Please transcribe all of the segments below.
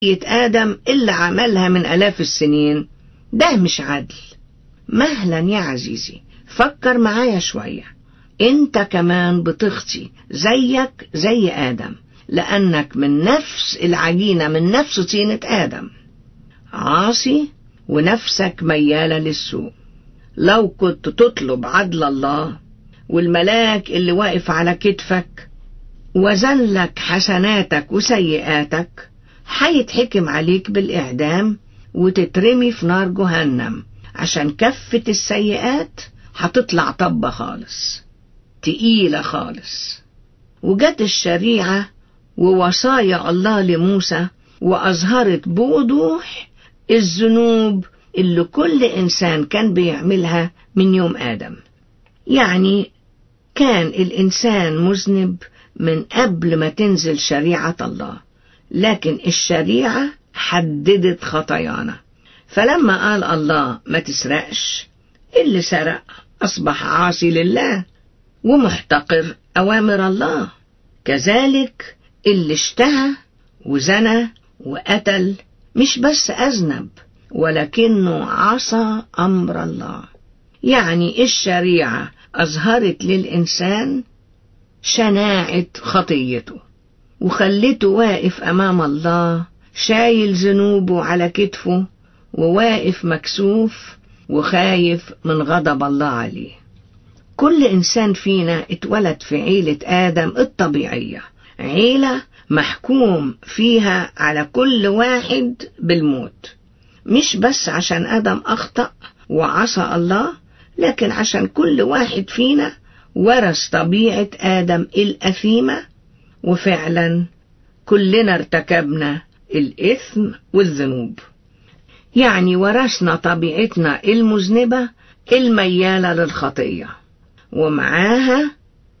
آدم اللي عملها من آلاف السنين ده مش عدل مهلا يا عزيزي فكر معايا شوية انت كمان بتخطي زيك زي آدم لأنك من نفس العجينة من نفس طينة آدم عاصي ونفسك ميالة للسوء لو كنت تطلب عدل الله والملاك اللي واقف على كتفك وزن لك حسناتك وسيئاتك هيتحكم عليك بالإعدام وتترمي في نار جهنم عشان كفة السيئات هتطلع طبة خالص تقيلة خالص وجت الشريعة ووصايا الله لموسى وأظهرت بوضوح الذنوب اللي كل إنسان كان بيعملها من يوم آدم يعني كان الإنسان مذنب من قبل ما تنزل شريعة الله لكن الشريعة حددت خطايانا فلما قال الله ما تسرقش اللي سرق أصبح عاصي لله ومحتقر أوامر الله كذلك اللي اشتهى وزنى وقتل مش بس أذنب ولكنه عصى أمر الله يعني الشريعة أظهرت للإنسان شناعة خطيته وخلته واقف أمام الله شايل ذنوبه على كتفه وواقف مكسوف وخايف من غضب الله عليه كل إنسان فينا اتولد في عيلة آدم الطبيعية عيلة محكوم فيها على كل واحد بالموت مش بس عشان آدم أخطأ وعصى الله لكن عشان كل واحد فينا ورث طبيعة آدم الأثيمة وفعلا كلنا ارتكبنا الإثم والذنوب يعني ورثنا طبيعتنا المذنبة الميالة للخطية ومعاها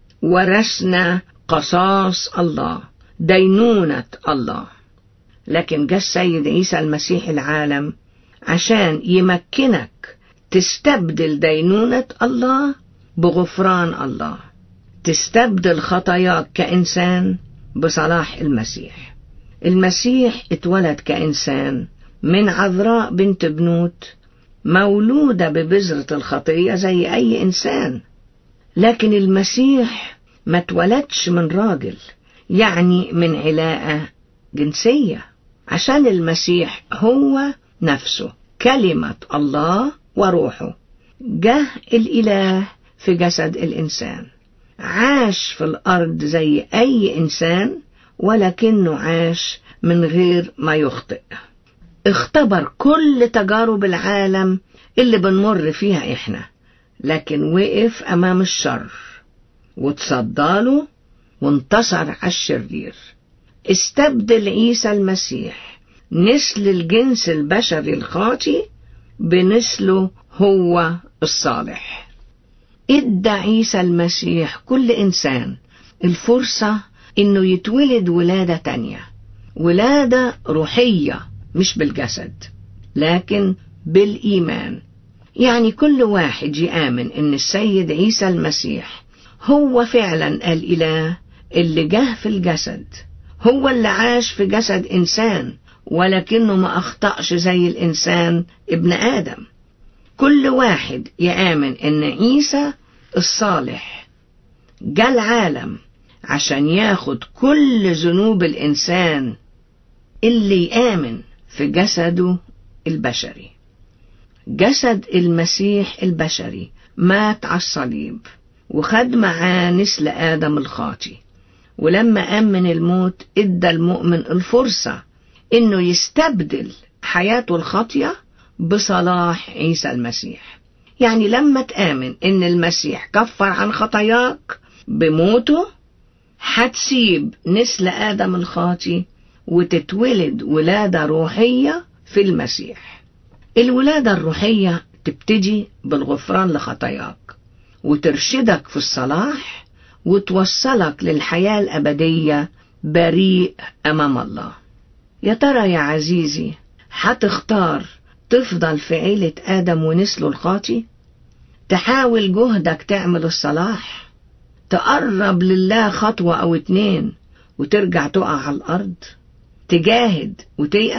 ورثنا قصاص الله دينونة الله لكن جه السيد عيسى المسيح العالم عشان يمكنك تستبدل دينونة الله بغفران الله تستبدل خطاياك كإنسان بصلاح المسيح المسيح اتولد كإنسان من عذراء بنت بنوت مولودة ببذرة الخطية زي أي إنسان لكن المسيح ما اتولدش من راجل يعني من علاقة جنسية عشان المسيح هو نفسه كلمة الله وروحه جه الإله في جسد الإنسان عاش في الأرض زي أي إنسان ولكنه عاش من غير ما يخطئ اختبر كل تجارب العالم اللي بنمر فيها إحنا لكن وقف أمام الشر وتصداله وانتصر على الشرير استبدل عيسى المسيح نسل الجنس البشري الخاطي بنسله هو الصالح ادى عيسى المسيح كل إنسان الفرصة إنه يتولد ولادة تانية ولادة روحية مش بالجسد لكن بالإيمان يعني كل واحد يآمن إن السيد عيسى المسيح هو فعلا الإله اللي جه في الجسد هو اللي عاش في جسد إنسان ولكنه ما أخطأش زي الإنسان ابن آدم كل واحد يآمن إن عيسى الصالح جه العالم عشان ياخد كل ذنوب الإنسان اللي يآمن في جسده البشري جسد المسيح البشري مات على الصليب وخد معاه نسل آدم الخاطي ولما قام من الموت ادى المؤمن الفرصة انه يستبدل حياته الخاطية بصلاح عيسى المسيح يعني لما تآمن ان المسيح كفر عن خطاياك بموته هتسيب نسل آدم الخاطي وتتولد ولادة روحية في المسيح الولادة الروحية تبتدي بالغفران لخطاياك وترشدك في الصلاح وتوصلك للحياة الأبدية بريء أمام الله يا ترى يا عزيزي هتختار تفضل في عيلة آدم ونسله الخاطي تحاول جهدك تعمل الصلاح تقرب لله خطوة أو اتنين وترجع تقع على الأرض تجاهد وتيأس